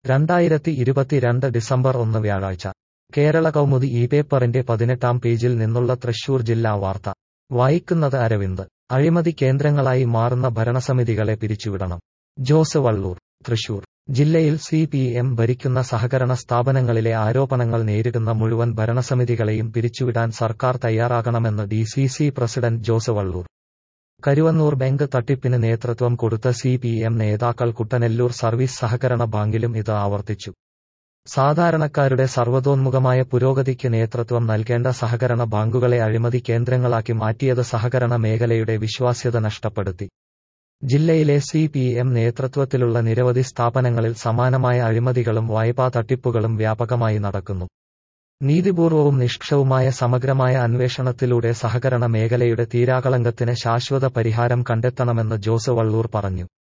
രണ്ടായിരത്തി ഇരുപത്തിരണ്ട് ഡിസംബർ ഒന്ന് വ്യാഴാഴ്ച കേരള കൗമുദി ഈ പേപ്പറിന്റെ പതിനെട്ടാം പേജിൽ നിന്നുള്ള തൃശൂർ ജില്ലാ വാർത്ത വായിക്കുന്നത് അരവിന്ദ് അഴിമതി കേന്ദ്രങ്ങളായി മാറുന്ന ഭരണസമിതികളെ പിരിച്ചുവിടണം ജോസ് വള്ളൂർ തൃശൂർ ജില്ലയിൽ സി പി എം ഭരിക്കുന്ന സഹകരണ സ്ഥാപനങ്ങളിലെ ആരോപണങ്ങൾ നേരിടുന്ന മുഴുവൻ ഭരണസമിതികളെയും പിരിച്ചുവിടാൻ സർക്കാർ തയ്യാറാകണമെന്ന് D C C president Jose Vallur Karuvannur bank തട്ടിപ്പിന് നേതൃത്വം കൊടുത്ത സി പി എം നേതാക്കൾ കുട്ടനെല്ലൂർ സർവീസ് സഹകരണ ബാങ്കിലും ഇത് ആവർത്തിച്ചു സാധാരണക്കാരുടെ സർവ്വതോന്മുഖമായ പുരോഗതിക്ക് നേതൃത്വം നൽകേണ്ട സഹകരണ ബാങ്കുകളെ അഴിമതി കേന്ദ്രങ്ങളാക്കി മാറ്റിയത് സഹകരണ മേഖലയുടെ വിശ്വാസ്യത നഷ്ടപ്പെടുത്തി ജില്ലയിലെ സി പി എം നേതൃത്വത്തിലുള്ള നിരവധി സ്ഥാപനങ്ങളിൽ സമാനമായ അഴിമതികളും വായ്പാ തട്ടിപ്പുകളും വ്യാപകമായി നടക്കുന്നു നീതിപൂർവവും നിഷ്പക്ഷവുമായ സമഗ്രമായ അന്വേഷണത്തിലൂടെ സഹകരണ മേഖലയുടെ തീരാകളങ്കത്തിന് ശാശ്വത പരിഹാരം കണ്ടെത്തണമെന്ന് ജോസ് വള്ളൂർ പറഞ്ഞു